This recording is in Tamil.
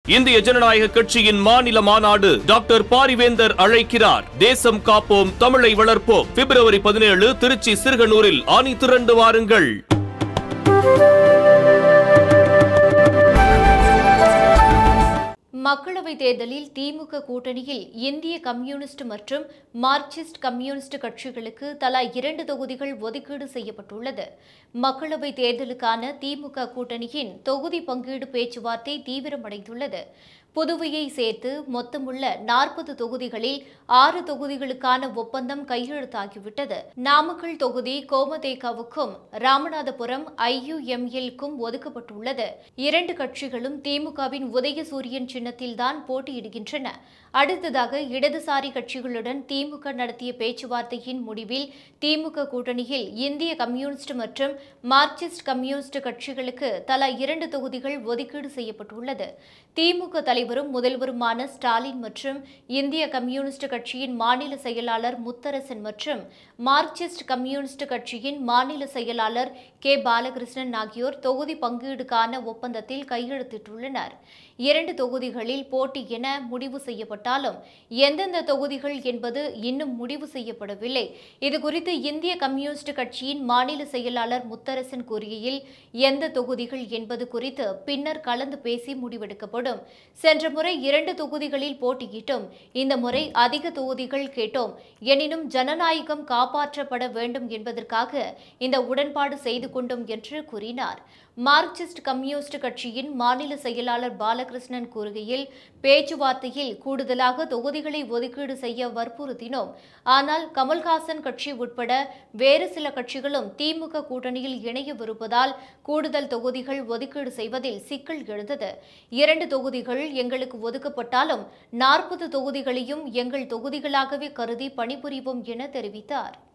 இந்திய ஜனநாயக கட்சியின் மாநில மாநாடு டாக்டர் பாரிவேந்தர் அழைக்கிறார் தேசம் காப்போம் தமிழை வளர்ப்போம் பிப்ரவரி பதினேழு திருச்சி சிறுகனூரில் ஆணி திரண்டு வாருங்கள் மக்களவைத் தேர்தலில் திமுக கூட்டணியில் இந்திய கம்யூனிஸ்ட் மற்றும் மார்க்சிஸ்ட் கம்யூனிஸ்ட் கட்சிகளுக்கு தலா இரண்டு தொகுதிகள் ஒதுக்கீடு செய்யப்பட்டுள்ளது மக்களவைத் தேர்தலுக்கான திமுக கூட்டணியின் தொகுதி பங்கீடு பேச்சுவார்த்தை தீவிரமடைந்துள்ளது புதுவையை சேர்த்து மொத்தமுள்ள நாற்பது தொகுதிகளில் ஆறு தொகுதிகளுக்கான ஒப்பந்தம் கையெழுத்தாகிவிட்டது நாமக்கல் தொகுதி கோமதேகாவுக்கும் ராமநாதபுரம் ஐயுஎம்எல்க்கும் ஒதுக்கப்பட்டுள்ளது இரண்டு கட்சிகளும் திமுகவின் உதயசூரியன் சின்னத்தில்தான் போட்டியிடுகின்றன அடுத்ததாக இடதுசாரி கட்சிகளுடன் திமுக நடத்திய பேச்சுவார்த்தையின் முடிவில் திமுக கூட்டணியில் இந்திய கம்யூனிஸ்ட் மற்றும் மார்க்சிஸ்ட் கம்யூனிஸ்ட் கட்சிகளுக்கு தலா இரண்டு தொகுதிகள் ஒதுக்கீடு செய்யப்பட்டுள்ளது திமுக தலைவரும் முதல்வருமான ஸ்டாலின் மற்றும் இந்திய கம்யூனிஸ்ட் கட்சியின் மாநில செயலாளர் முத்தரசன் மற்றும் மார்க்சிஸ்ட் கம்யூனிஸ்ட் கட்சியின் மாநில செயலாளர் கே பாலகிருஷ்ணன் ஆகியோர் தொகுதி பங்கீடுக்கான ஒப்பந்தத்தில் கையெழுத்திட்டுள்ளனர் இரண்டு தொகுதிகளில் போட்டி என முடிவு செய்யப்பட்டாலும் எந்தெந்த தொகுதிகள் என்பது இன்னும் முடிவு செய்யப்படவில்லை இதுகுறித்து இந்திய கம்யூனிஸ்ட் கட்சியின் மாநில செயலாளர் முத்தரசன் கூறுகையில் எந்த தொகுதிகள் என்பது குறித்து பின்னர் கலந்து பேசி முடிவெடுக்கப்படும் சென்ற முறை இரண்டு தொகுதிகளில் போட்டியிட்டோம் இந்த முறை அதிக தொகுதிகள் கேட்டோம் எனினும் ஜனநாயகம் காப்பாற்றப்பட வேண்டும் என்பதற்காக இந்த உடன்பாடு செய்து கொண்டோம் என்று கூறினார் மார்க்சிஸ்ட் கம்யூனிஸ்ட் கட்சியின் மாநில செயலாளர் பாலகிருஷ்ணன் கூறுகையில் பேச்சுவார்த்தையில் கூடுதலாக தொகுதிகளை ஒதுக்கீடு செய்ய வற்புறுத்தினோம் ஆனால் கமல்ஹாசன் கட்சி உட்பட வேறு சில கட்சிகளும் திமுக கூட்டணியில் இணையவிருப்பதால் கூடுதல் தொகுதிகள் ஒதுக்கீடு செய்வதில் சிக்கல் எழுந்தது இரண்டு தொகுதிகள் எங்களுக்கு ஒதுக்கப்பட்டாலும் நாற்பது தொகுதிகளையும் எங்கள் தொகுதிகளாகவே கருதி பணிபுரிவோம் என தெரிவித்தார்